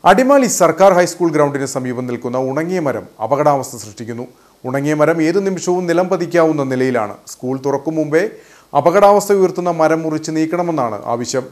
അടിമാലി സർക്കാർ ഹൈസ്കൂൾ ഗ്രൗണ്ടിന് സമീപം നിൽക്കുന്ന ഉണങ്ങിയ മരം അപകടാവസ്ഥ സൃഷ്ടിക്കുന്നു ഉണങ്ങിയ മരം ഏതു നിമിഷവും നിലം പതിക്കാവുന്ന നിലയിലാണ് സ്കൂൾ തുറക്കും മുമ്പേ അപകടാവസ്ഥ ഉയർത്തുന്ന മരം മുറിച്ച് നീക്കണമെന്നാണ് ആവശ്യം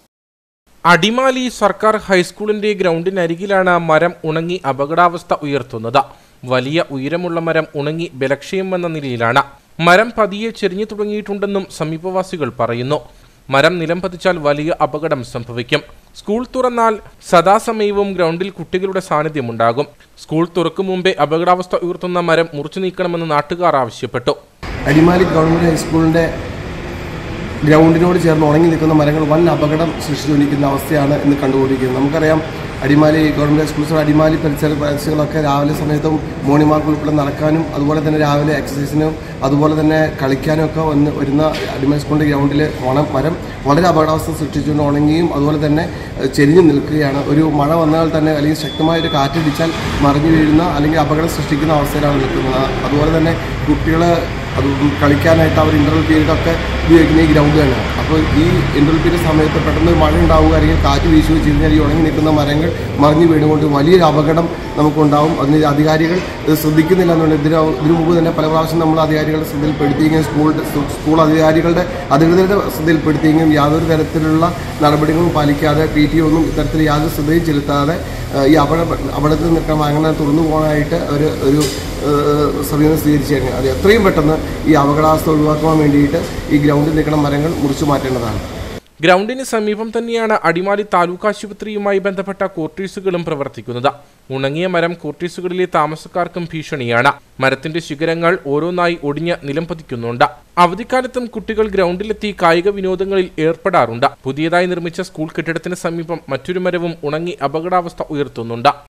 അടിമാലി സർക്കാർ ഹൈസ്കൂളിന്റെ ഗ്രൗണ്ടിനരികിലാണ് മരം ഉണങ്ങി അപകടാവസ്ഥ ഉയർത്തുന്നത് വലിയ ഉയരമുള്ള മരം ഉണങ്ങി ബലക്ഷയം വന്ന നിലയിലാണ് മരം പതിയെ ചെരിഞ്ഞു തുടങ്ങിയിട്ടുണ്ടെന്നും സമീപവാസികൾ പറയുന്നു മരം നിലം പതിച്ചാൽ വലിയ അപകടം സംഭവിക്കും സ്കൂൾ തുറന്നാൽ സദാസമയവും ഗ്രൗണ്ടിൽ കുട്ടികളുടെ സാന്നിധ്യമുണ്ടാകും സ്കൂൾ തുറക്കും മുമ്പേ അപകടാവസ്ഥ ഉയർത്തുന്ന മരം മുറിച്ചു നീക്കണമെന്ന് നാട്ടുകാർ ആവശ്യപ്പെട്ടു അടിമാലി ഗവൺമെൻറ് ഹൈസ്കൂളിൻ്റെ ഗ്രൗണ്ടിനോട് ചേർന്ന് ഉണങ്ങി നിൽക്കുന്ന മരങ്ങൾ വൻ അപകടം സൃഷ്ടിച്ചുകൊണ്ടിരിക്കുന്ന അവസ്ഥയാണ് ഇന്ന് കണ്ടുകൊണ്ടിരിക്കുന്നത് നമുക്കറിയാം അടിമാലി ഗവൺമെൻറ് സ്കൂൾസ് അടിമാലി പരിസര പ്രദേശങ്ങളൊക്കെ രാവിലെ സമയത്തും മോർണിംഗ് വാക്ക് ഉൾപ്പെടെ നടക്കാനും അതുപോലെ തന്നെ രാവിലെ എക്സസൈസിനും അതുപോലെ തന്നെ കളിക്കാനും ഒക്കെ വന്ന് വരുന്ന അടിമാലി സ്കൂളിൻ്റെ ഗ്രൗണ്ടിൽ ഓണം മരം വളരെ അപകടാവസ്ഥ സൃഷ്ടിച്ചുകൊണ്ട് ഉണങ്ങിയും അതുപോലെ തന്നെ ഏഹ്, ചെരിഞ്ഞു നിൽക്കുകയാണ് ഒരു മഴ വന്നാൽ തന്നെ അല്ലെങ്കിൽ ശക്തമായ ഒരു കാറ്റടിച്ചാൽ മറിഞ്ഞു വീഴുന്ന അല്ലെങ്കിൽ അപകടം സൃഷ്ടിക്കുന്ന അവസ്ഥയിലാണ് നിൽക്കുന്നത് അതുപോലെ തന്നെ കുട്ടികൾ അത് കളിക്കാനായിട്ട് അവർ ഇൻ്റർവൽ പീരീഡൊക്കെ ഉപയോഗിക്കുന്ന ഈ ഗ്രൗണ്ട് തന്നെയാണ് അപ്പോൾ ഈ ഇൻ്റർവൽ പീരീഡ് സമയത്ത് പെട്ടെന്ന് മഴ ഉണ്ടാവുക അല്ലെങ്കിൽ കാറ്റ് വീശുകയോ ചെയ്ത് കഴിഞ്ഞാൽ ഈ ഉണങ്ങി നിൽക്കുന്ന മരങ്ങൾ മറിഞ്ഞു വീണുകൊണ്ട് വലിയൊരു അപകടം നമുക്കുണ്ടാവും അതിന് അധികാരികൾ ഇത് ശ്രദ്ധിക്കുന്നില്ല എന്നുണ്ട് ഇതിന് ഇതിനു മുമ്പ് തന്നെ പല പ്രാവശ്യം നമ്മൾ അധികാരികളുടെ ശ്രദ്ധയിൽപ്പെടുത്തിയെങ്കിലും സ്കൂൾ സ്കൂൾ അധികാരികളുടെ അധികൃതരുടെ ശ്രദ്ധയിൽപ്പെടുത്തിയെങ്കിലും യാതൊരു തരത്തിലുള്ള നടപടികളും പാലിക്കാതെ പി ടി ഒന്നും ഇത്തരത്തിൽ യാതൊരു ശ്രദ്ധയും ചെലുത്താതെ ഏഹ്, ഈ അപകട അപകടത്തിൽ നിൽക്കാൻ അങ്ങനെ തുറന്നു പോകാനായിട്ട് ഒരു ഒരു ഏഹ്, സമീപനം സ്വീകരിച്ചു അത് എത്രയും പെട്ടെന്ന് ഈ അപകടാവസ്ഥ ഒഴിവാക്കാൻ വേണ്ടിയിട്ട് ഈ ഗ്രൗണ്ടിൽ നിൽക്കുന്ന മരങ്ങൾ മുറിച്ചു മാറ്റേണ്ടതാണ് ഗ്രൗണ്ടിന് സമീപം തന്നെയാണ് അടിമാലി താലൂക്ക് ആശുപത്രിയുമായി ബന്ധപ്പെട്ട ക്വാർട്ടേഴ്സുകളും പ്രവർത്തിക്കുന്നത് ഉണങ്ങിയ മരം ക്വാർട്ടേഴ്സുകളിലെ താമസക്കാർക്കും ഭീഷണിയാണ് മരത്തിന്റെ ശിഖരങ്ങൾ ഓരോന്നായി ഒടിഞ്ഞ് നിലം പതിക്കുന്നുണ്ട് അവധിക്കാലത്തും കുട്ടികൾ ഗ്രൗണ്ടിലെത്തി കായിക വിനോദങ്ങളിൽ ഏർപ്പെടാറുണ്ട് പുതിയതായി നിർമ്മിച്ച സ്കൂൾ കെട്ടിടത്തിന് സമീപം മറ്റൊരു മരവും ഉണങ്ങി അപകടാവസ്ഥ ഉയർത്തുന്നുണ്ട്